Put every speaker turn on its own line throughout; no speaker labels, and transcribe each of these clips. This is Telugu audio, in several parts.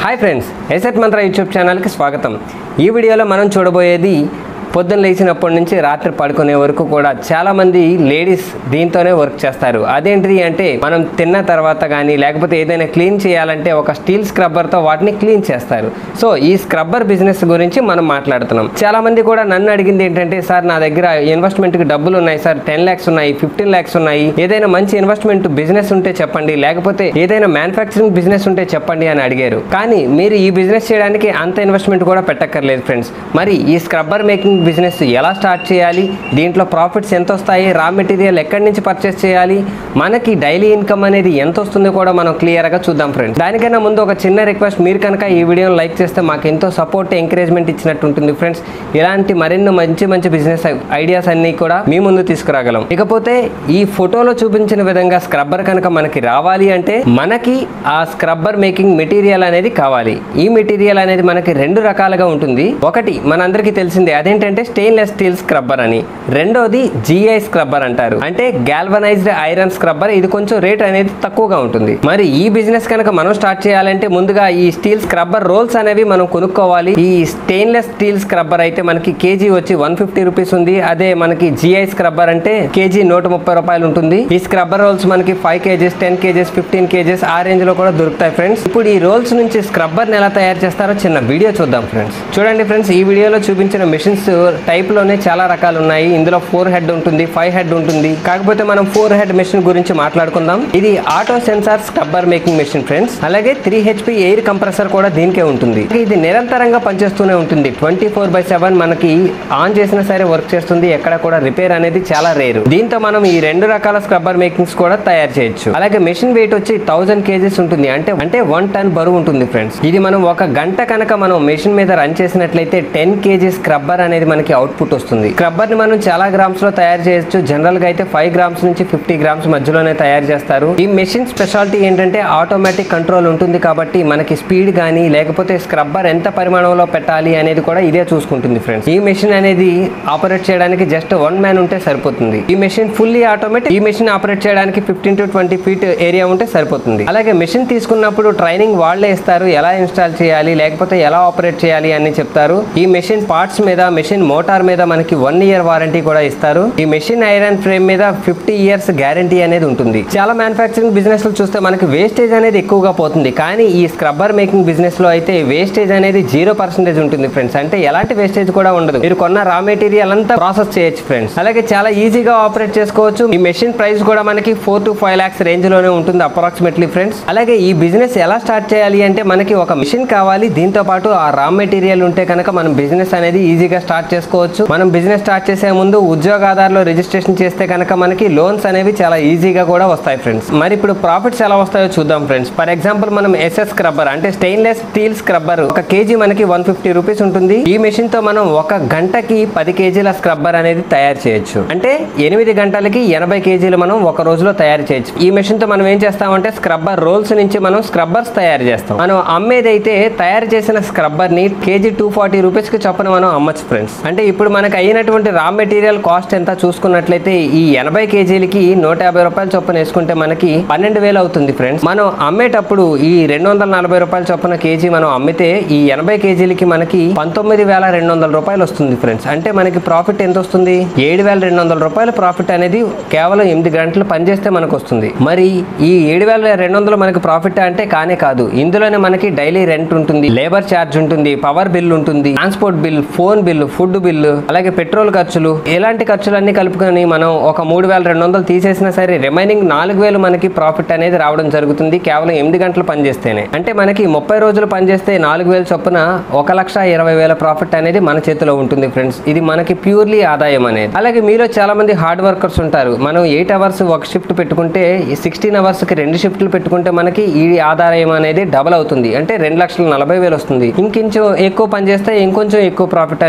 hi friends asset Mantra YouTube ఛానల్కి స్వాగతం ఈ వీడియోలో మనం చూడబోయేది పొద్దున్న లేచినప్పటి నుంచి రాత్రి పడుకునే వరకు కూడా చాలామంది లేడీస్ దీంతోనే వర్క్ చేస్తారు అదేంటిది అంటే మనం తిన్న తర్వాత కానీ లేకపోతే ఏదైనా క్లీన్ చేయాలంటే ఒక స్టీల్ స్క్రబ్బర్తో వాటిని క్లీన్ చేస్తారు సో ఈ స్క్రబ్బర్ బిజినెస్ గురించి మనం మాట్లాడుతున్నాం చాలామంది కూడా నన్ను అడిగింది ఏంటంటే సార్ నా దగ్గర ఇన్వెస్ట్మెంట్కి డబ్బులు ఉన్నాయి సార్ టెన్ ల్యాక్స్ ఉన్నాయి ఫిఫ్టీన్ ల్యాక్స్ ఉన్నాయి ఏదైనా మంచి ఇన్వెస్ట్మెంట్ బిజినెస్ ఉంటే చెప్పండి లేకపోతే ఏదైనా మ్యానుఫ్యాక్చరింగ్ బిజినెస్ ఉంటే చెప్పండి అని అడిగారు కానీ మీరు ఈ బిజినెస్ చేయడానికి అంత ఇన్వెస్ట్మెంట్ కూడా పెట్టక్కర్లేదు ఫ్రెండ్స్ మరి ఈ స్క్రబ్బర్ మేకింగ్ బిజినెస్ ఎలా స్టార్ట్ చేయాలి దీంట్లో ప్రాఫిట్స్ ఎంత వస్తాయి రా మెటీరియల్ ఎక్కడి నుంచి పర్చేస్ చేయాలి మనకి డైలీ ఇన్కమ్ అనేది ఎంత వస్తుందో కూడా మనం క్లియర్గా చూద్దాం ఫ్రెండ్స్ దానికన్నా ముందు ఒక చిన్న రిక్వెస్ట్ మీరు కనుక ఈ వీడియోని లైక్ చేస్తే మాకు ఎంతో సపోర్ట్ ఎంకరేజ్మెంట్ ఇచ్చినట్టు ఉంటుంది ఫ్రెండ్స్ ఇలాంటి మరెన్నో మంచి మంచి బిజినెస్ ఐడియాస్ అన్నీ కూడా మీ ముందు తీసుకురాగలం ఇకపోతే ఈ ఫోటోలో చూపించిన విధంగా స్క్రబ్బర్ కనుక మనకి రావాలి అంటే మనకి ఆ స్క్రబ్బర్ మేకింగ్ మెటీరియల్ అనేది కావాలి ఈ మెటీరియల్ అనేది మనకి రెండు రకాలుగా ఉంటుంది ఒకటి మనందరికీ తెలిసిందే అదేంటంటే స్టెయిన్లెస్ స్టీల్ స్క్రబ్బర్ అని రెండోది జిఐ స్క్రబ్బర్ అంటారు అంటే గాల్వనైజ్డ్ ఐరన్ స్క్రబ్బర్ ఇది కొంచెం రేట్ అనేది తక్కువగా ఉంటుంది మరి ఈ బిజినెస్ కనుక మనం స్టార్ట్ చేయాలంటే ముందుగా ఈ స్టీల్ స్క్రబ్బర్ రోల్స్ అనేవి మనం కొనుక్కోవాలి ఈ స్టెయిన్లెస్ స్టీల్ స్క్రబ్బర్ అయితే మనకి కేజీ వచ్చి వన్ ఫిఫ్టీ రూపీస్ ఉంది అదే మనకి జిఐ స్క్రబ్బర్ అంటే కేజీ నూట ముప్పై రూపాయలు ఉంటుంది ఈ స్క్రబ్బర్ రోల్స్ మనకి five kgs ten kgs fifteen kgs ఆ రేంజ్ లో కూడా దొరుకుతాయి ఫ్రెండ్స్ ఇప్పుడు ఈ రోల్స్ నుంచి స్క్రబ్బర్ ఎలా తయారు చేస్తారో చిన్న వీడియో చూద్దాం ఫ్రెండ్స్ చూడండి ఫ్రెండ్స్ ఈ వీడియోలో చూపించిన మిషన్స్ టైప్ లోనే చాలా రకాలు ఉన్నాయి ఇందులో ఫోర్ హెడ్ ఉంటుంది ఫైవ్ హెడ్ ఉంటుంది కాకపోతే మనం ఫోర్ హెడ్ మెషిన్ గురించి మాట్లాడుకుందాం ఇది auto sensor scrubber making machine friends అలాగే త్రీ హెచ్పి ఎయిర్ కంప్రెసర్ కూడా దీనికే ఉంటుంది ఇది నిరంతరంగా పనిచేస్తూనే ఉంటుంది ట్వంటీ ఫోర్ బై సెవెన్ మనకి ఆన్ చేసినా సరే వర్క్ చేస్తుంది ఎక్కడ కూడా రిపేర్ అనేది చాలా రేరు దీంతో మనం ఈ రెండు రకాల స్క్రబ్బర్ మేకింగ్స్ కూడా తయారు చేయొచ్చు అలాగే మెషిన్ వెయిట్ వచ్చి థౌసండ్ కేజీస్ ఉంటుంది అంటే అంటే వన్ టన్ బరువు ఉంటుంది ఫ్రెండ్స్ ఇది మనం ఒక గంట కనుక మనం మెషిన్ మీద రన్ చేసినట్లయితే టెన్ కేజీ స్క్రబ్బర్ అనేది మనకి అవుట్పుట్ వస్తుంది స్క్రబ్బర్ ని మనం చాలా గ్రామ్స్ లో తయారు చేయొచ్చు జనరల్ గా అయితే ఫైవ్ గ్రామ్స్ నుంచి ఫిఫ్టీ గ్రామ్స్ మధ్యలోనే తయారు చేస్తారు ఈ మెషిన్ స్పెషాలిటీ ఏంటంటే ఆటోమేటిక్ కంట్రోల్ ఉంటుంది కాబట్టి మనకి స్పీడ్ కానీ లేకపోతే స్క్రబ్బర్ ఎంత పరిమాణంలో పెట్టాలి అనేది కూడా ఇదే చూసుకుంటుంది ఫ్రెండ్స్ ఈ మెషిన్ అనేది ఆపరేట్ చేయడానికి జస్ట్ వన్ మ్యాన్ ఉంటే సరిపోతుంది ఈ మెషిన్ ఫుల్లీ ఆటోమేటిక్ ఈ మెషిన్ ఆపరేట్ చేయడానికి fifteen to twenty feet area ఉంటే సరిపోతుంది అలాగే మెషిన్ తీసుకున్నప్పుడు ట్రైనింగ్ వాళ్ళే ఇస్తారు ఎలా ఇన్స్టాల్ చేయాలి లేకపోతే ఎలా ఆపరేట్ చేయాలి అని చెప్తారు ఈ మెషిన్ పార్ట్స్ మీద మెషిన్ మోటార్ మీద మనకి వన్ ఇయర్ వారంటీ కూడా ఇస్తారు ఈ మెషిన్ ఐరన్ ఫ్రేమ్ మీద ఫిఫ్టీ ఇయర్స్ గ్యారంటీ అనేది ఉంటుంది చాలా మ్యానుఫాక్చరింగ్ బిజినెస్ చూస్తే మనకి వేస్టేజ్ అనేది ఎక్కువగా పోతుంది కానీ ఈ స్క్రబ్బర్ మేకింగ్ బిజినెస్ లో అయితే వేస్టేజ్ అనేది జీరో పర్సెంటేజ్ ఉంటుంది ఫ్రెండ్స్ అంటే ఎలాంటి వేస్టేజ్ కూడా ఉండదు మీరు కొన్న రా మెటీరియల్ అంతా ప్రాసెస్ చేయొచ్చు ఫ్రెండ్స్ అలాగే చాలా ఈజీగా ఆపరేట్ చేసుకోవచ్చు ఈ మెషిన్ ప్రైస్ కూడా మనకి four to five lakhs range లోనే ఉంటుంది అప్రాక్సిమేట్లీ ఫ్రెండ్స్ అలాగే ఈ బిజినెస్ ఎలా స్టార్ట్ చేయాలి అంటే మనకి ఒక మిషన్ కావాలి దీంతో పాటు ఆ రా మెటీరియల్ ఉంటే కనుక మనం బిజినెస్ అనేది ఈజీగా స్టార్ట్ చేసుకోవచ్చు మనం బిజినెస్ స్టార్ట్ చేసే ముందు ఉద్యోగాదారులో రిజిస్ట్రేషన్ చేస్తే కనుక మనకి లోన్స్ అనేవి చాలా ఈజీగా కూడా వస్తాయి ఫ్రెండ్స్ మరి ఇప్పుడు ప్రాఫిట్స్ ఎలా వస్తాయో చూద్దాం ఫ్రెండ్స్ ఫర్ ఎగ్జాంపుల్ మనం ఎస్ఎస్ స్క్రబ్బర్ అంటే స్టెయిన్లెస్ స్టీల్ స్క్రబ్బర్ ఒక కేజీ మనకి వన్ ఫిఫ్టీ రూపీస్ ఉంటుంది ఈ మెషిన్ తో మనం ఒక గంటకి పది కేజీల స్క్రబ్బర్ అనేది తయారు చేయొచ్చు అంటే ఎనిమిది గంటలకి ఎనభై కేజీలు మనం ఒక రోజులో తయారు చేయొచ్చు ఈ మెషిన్ తో మనం ఏం చేస్తామంటే స్క్రబ్బర్ రోల్స్ నుంచి మనం స్క్రబ్బర్స్ తయారు చేస్తాం మనం అమ్మేదైతే తయారు చేసిన స్క్రబ్బర్ ని కేజీ టూ ఫార్టీ రూపీస్ కి చొప్పున మనం అమ్మచ్చు ఫ్రెండ్స్ అంటే ఇప్పుడు మనకి అయినటువంటి రా మెటీరియల్ కాస్ట్ ఎంత చూసుకున్నట్లయితే ఈ ఎనభై కేజీలకి నూట యాభై రూపాయలు చొప్పున వేసుకుంటే మనకి పన్నెండు వేలు అవుతుంది ఫ్రెండ్స్ మనం అమ్మేటప్పుడు ఈ రెండు వందల నలభై రూపాయల చొప్పున కేజీ మనం అమ్మితే ఈ ఎనభై కేజీలకి మనకి పంతొమ్మిది వేల రెండు వందల రూపాయలు వస్తుంది ఫ్రెండ్స్ అంటే మనకి ప్రాఫిట్ ఎంత వస్తుంది ఏడు వేల రెండు వందల రూపాయల ప్రాఫిట్ అనేది కేవలం ఎనిమిది గంటలు పనిచేస్తే మనకు వస్తుంది మరి ఈ ఏడు వేల రెండు వందలు మనకి ప్రాఫిట్ అంటే కానే కాదు ఇందులోనే మనకి డైలీ రెంట్ ఉంటుంది లేబర్ ఛార్జ్ ఉంటుంది పవర్ బిల్ ఉంటుంది transport bill phone bill food bill అలాగే పెట్రోల్ ఖర్చులు ఇలాంటి ఖర్చులన్నీ కలుపుకొని మనం ఒక మూడు వేల రెండు వందలు తీసేసినా సరే రిమైనింగ్ నాలుగు వేలు మనకి ప్రాఫిట్ అనేది రావడం జరుగుతుంది కేవలం ఎనిమిది గంటలు పనిచేస్తేనే అంటే మనకి ముప్పై రోజులు పనిచేస్తే నాలుగు వేలు చొప్పున ఒక లక్ష ఇరవై వేల ప్రాఫిట్ అనేది మన చేతిలో ఉంటుంది ఫ్రెండ్స్ ఇది మనకి ప్యూర్లీ ఆదాయం అనేది అలాగే మీలో చాలా మంది హార్డ్ వర్కర్స్ ఉంటారు మనం ఎయిట్ అవర్స్ ఒక షిఫ్ట్ పెట్టుకుంటే సిక్స్టీన్ అవర్స్ కి రెండు షిఫ్ట్లు పెట్టుకుంటే మనకి ఈ ఆదాయం అనేది డబల్ అవుతుంది అంటే రెండు లక్షల నలభై వేలు వస్తుంది ఇంకొంచెం ఎక్కువ పని చేస్తే ఇంకొంచెం ఎక్కువ ప్రాఫిట్ అనేది రావడం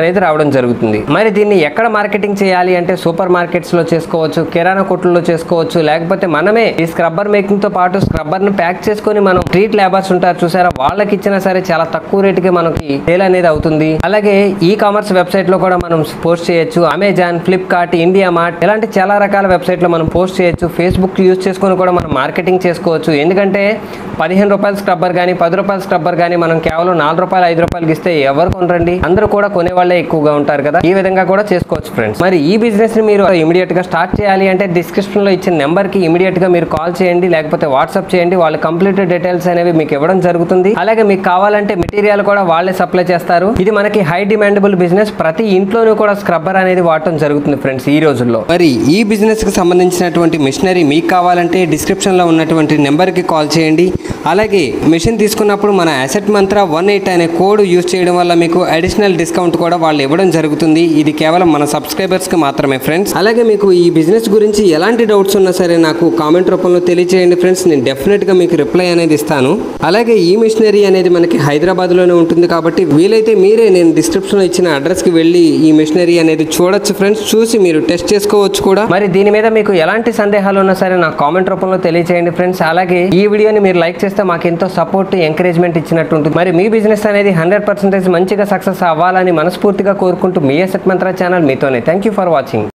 రావడం జరుగుతుంది మరి దీన్ని ఎక్కడ మార్కెటింగ్ చేయాలి అంటే సూపర్ మార్కెట్స్ లో చేసుకోవచ్చు కిరాణా కొట్లలో చేసుకోవచ్చు లేకపోతే మనమే ఈ స్క్రబ్బర్ మేకింగ్ తో పాటు స్క్రబ్బర్ ని ప్యాక్ చేసుకొని మనం స్ట్రీట్ లేబర్స్ ఉంటారు చూసారా వాళ్ళకి ఇచ్చినా సరే చాలా తక్కువ రేటుకి మనకి సేల్ అనేది అవుతుంది అలాగే ఈ కామర్స్ వెబ్సైట్ లో కూడా మనం పోస్ట్ చేయొచ్చు అమెజాన్ ఫ్లిప్కార్ట్ ఇండియా మార్ట్ ఇలాంటి చాలా రకాల వెబ్సైట్ లో మనం పోస్ట్ చేయొచ్చు ఫేస్బుక్ యూజ్ చేసుకొని కూడా మనం మార్కెటింగ్ చేసుకోవచ్చు ఎందుకంటే పదిహేను రూపాయల స్క్రబ్బర్ కానీ పది రూపాయల స్క్రబ్బర్ కానీ మనం కేవలం నాలుగు రూపాయలు ఐదు రూపాయలకి ఇస్తే ఎవరు కొనరండి అందరూ కూడా కొనేవాళ్ళే ఎక్కువగా ఉంటారు కదా ఈ విధంగా కూడా చేసుకోవచ్చు ఫ్రెండ్స్ మరి ఈ బిజినెస్ ని మీరు ఇమీడియట్ గా స్టార్ట్ చేయాలి అంటే డిస్క్రిప్షన్ లో ఇచ్చిన నెంబర్ కి ఇమీడియట్ గా మీరు కాల్ చేయండి లేకపోతే వాట్సాప్ చేయండి వాళ్ళు కంప్లీట్ డీటెయిల్స్ అనేవి మీకు ఇవ్వడం జరుగుతుంది అలాగే మీకు కావాలంటే మెటీరియల్ కూడా వాళ్ళే సప్లై చేస్తారు ఇది మనకి హై డిమాండబుల్ బిజినెస్ ప్రతి ఇంట్లోనూ కూడా స్క్రబ్బర్ అనేది వాడటం జరుగుతుంది ఫ్రెండ్స్ ఈ రోజుల్లో మరి ఈ బిజినెస్ కి సంబంధించినటువంటి మిషనరీ మీకు కావాలంటే డిస్క్రిప్షన్ లో ఉన్నటువంటి నెంబర్ కి కాల్ చేయండి అలాగే మిషన్ తీసుకున్నప్పుడు మన అసెట్ మంత్ర వన్ ఎయిట్ అనే కోడ్ యూజ్ చేయడం వల్ల మీకు అడిషనల్ డిస్కౌంట్ కూడా వాళ్ళు ఇవ్వడం జరుగుతుంది ఇది కేవలం మన సబ్స్క్రైబర్స్ కి మాత్రమే ఫ్రెండ్స్ అలాగే మీకు ఈ బిజినెస్ గురించి ఎలాంటి డౌట్స్ ఉన్నా సరే నాకు కామెంట్ రూపంలో తెలియచేయండి ఫ్రెండ్స్ నేను డెఫినెట్ గా మీకు రిప్లై అనేది ఇస్తాను అలాగే ఈ మిషనరీ అనేది మనకి హైదరాబాద్ లోనే ఉంటుంది కాబట్టి వీలైతే మీరే నేను డిస్క్రిప్షన్ లో ఇచ్చిన అడ్రస్ కి వెళ్ళి ఈ మిషనరీ అనేది చూడొచ్చు ఫ్రెండ్స్ చూసి మీరు టెస్ట్ చేసుకోవచ్చు కూడా మరి దీని మీద మీకు ఎలాంటి సందేహాలు ఉన్నా సరే నాకు కామెంట్ రూపంలో తెలియచేయండి ఫ్రెండ్స్ అలాగే ఈ వీడియోని మీరు లైక్ చేస్తే మాకు ఎంతో సపోర్ట్ ఎంకరేజ్మెంట్ ఇచ్చినట్టు ఉంటుంది మరి మీ బిజినెస్ అనేది హండ్రెడ్ పర్సెంటేజ్ మంచిగా సక్సెస్ అవ్వాలని మనస్ఫూర్తిగా కోరుకుంటూ మీ ఎసెట్ మంత్ర ఛానల్ మీతోనే థ్యాంక్ యూ ఫర్ వాచింగ్